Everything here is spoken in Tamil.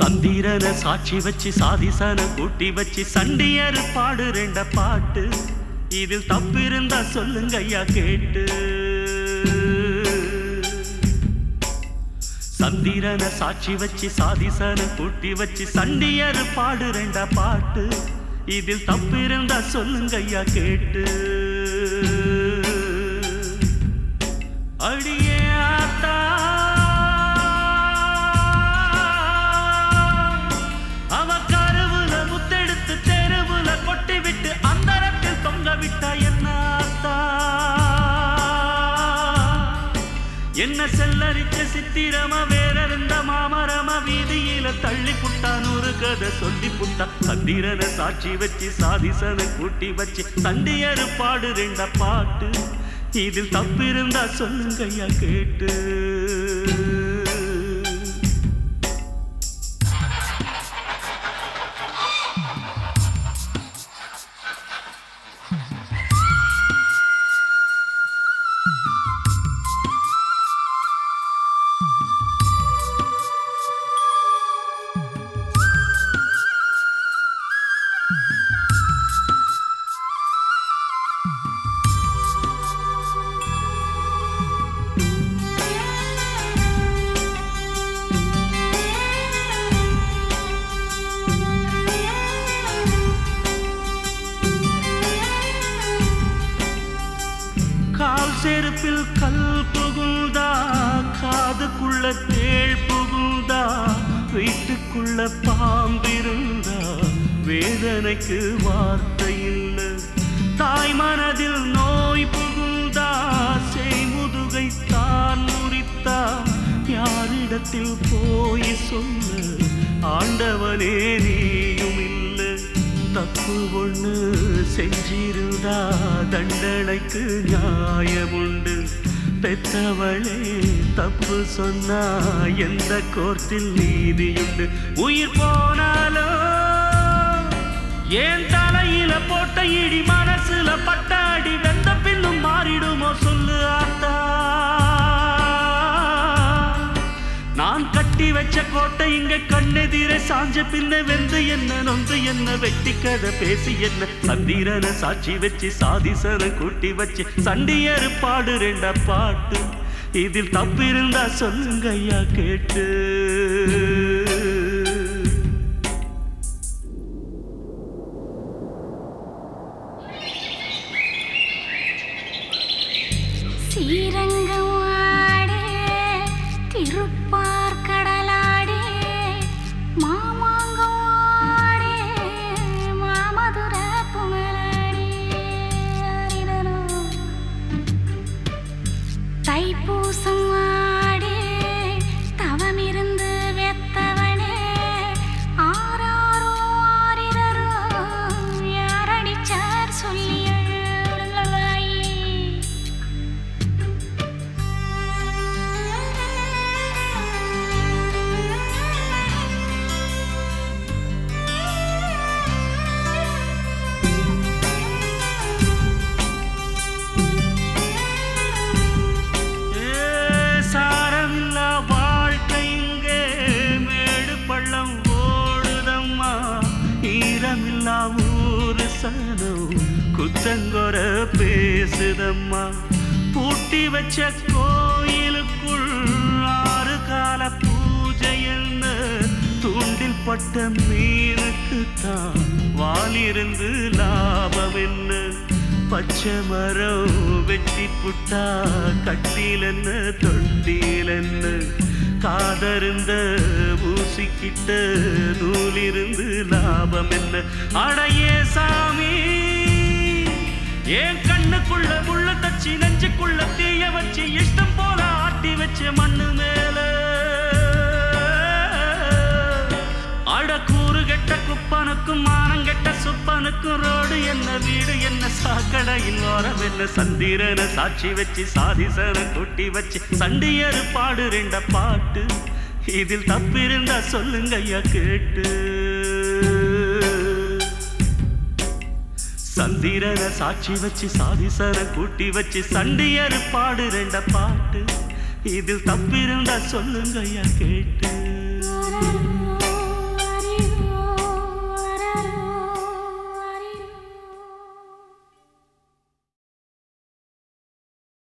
சந்திரன சாட்சி வச்சு சாதிசன கூட்டி வச்சு சண்டியர் பாடு ரெண்ட பாட்டு இதில் தப்பு இருந்தா சொல்லுங்க ஐயா கேட்டு சந்திரன சாட்சி வச்சு சாதிசன கூட்டி வச்சு சண்டியர் பாடு ரெண்ட பாட்டு இதில் தப்பு இருந்தா சொல்லுங்க ஐயா கேட்டு அடியே ஆத்தா அவ கருவுல முத்தெடுத்து தெருவுல கொட்டி விட்டு அந்தரத்தில் தொங்க விட்டா என்ன ஆத்தா என்ன செல்லரிச்ச சித்திரமா வேற இருந்த மாமரமா வீதியில தள்ளி புட்டான் ஒரு கதை சொல்லி புட்டா சந்திரன சாட்சி வச்சு சாதிசன கூட்டி வச்சு சண்டியரு பாடு ரெண்ட பாட்டு இதில் தப்பு இருந்தா சொல்லுங்க ஐயா கேட்டு கால் செருப்பில் கல் புகுந்தா காதுக்குள்ள தேள் புகுந்தா வீட்டுக்குள்ள பாம்பிருந்தா வேதனைக்கு வார்த்தை இல்லை தாய் மனதில் நோய் புகுந்தா செய்முதுகை தான் முறித்தா யாரிடத்தில் போய் சொல்ல ஆண்டவனே நீயும் இல்லை தப்பு ஒண்ணு செஞ்சிருந்தா தண்டனைக்கு நியாயமுண்டு பெத்தவளே தப்பு சொன்னா எந்த கோர்ட்டில் நீதியுண்டு உயிர் போனாலும் ஏன் தலையில போட்ட இடி மனசுல பட்டாடி வெந்த பின்னும் மாறிடுமோ சொல்லு ஆத்தா நான் கட்டி வச்ச கோட்டை இங்க கண்ணெதிர சாஞ்ச பின்ன வெந்து என்ன நொந்து என்ன வெட்டி கதை பேசி என்ன சந்திரன சாட்சி வச்சு சாதிசன கூட்டி வச்சு சண்டியரு பாடு ரெண்ட பாட்டு இதில் தப்பு இருந்தா சொல்லுங்க ஐயா கேட்டு ஸ்ரீரங்கம் ஆடே திருப்பார் கடலாடே மாமாங்கம் ஆடே மாமதுர புகழாடே அரிதனோ. தைப்பூசம் ஆடே தவமிருந்து வெத்தவனே ஆராரோ ஆரிரரோ யாரடிச்சார் சொல்லி எழுதுங்களாயே ஏ, சாரமில்லா வாழ்க்கை இங்கே மேடு பள்ளம் ஓடுதம்மா ஈரமில்லா ஊரு சனம் குத்தங்கொர பேசுதம்மா பூட்டி வச்ச கோயிலுக்குள் ஆறு கால பூஜைன்னு தூண்டில் பட்ட மீனுக்கு தான் வாலிருந்து லாபம் என்ன பச்சை மரம் வெட்டி புட்டா கட்டிலென்ன தொட்டிலென்ன காதருந்த ஊசிக்கிட்ட நூலிருந்து லாபம் என்ன அடையே சாமி என் கண்ணுக்குள்ள முள்ள தச்சு நெஞ்சுக்குள்ள தீய வச்சு இஷ்டம் போல ஆட்டி வச்ச மண்ணு மேல அடக்கூறு கெட்ட குப்பனுக்கும் மானம் கெட்ட சுப்பனுக்கும் ரோடு என்ன வீடு என்ன சாக்கடையில் ஓரம் என்ன சந்திரன சாட்சி வச்சு சாதிசன கொட்டி வச்சு சண்டியரு பாடு ரெண்ட பாட்டு இதில் தப்பிருந்தா சொல்லுங்க ஐயா கேட்டு சந்திரன சாட்சி வச்சு சாதிசன கூட்டி வச்சு சண்டியரு பாடு ரெண்ட பாட்டு இதில் தப்பிருந்தா சொல்லுங்க ஐயா கேட்டு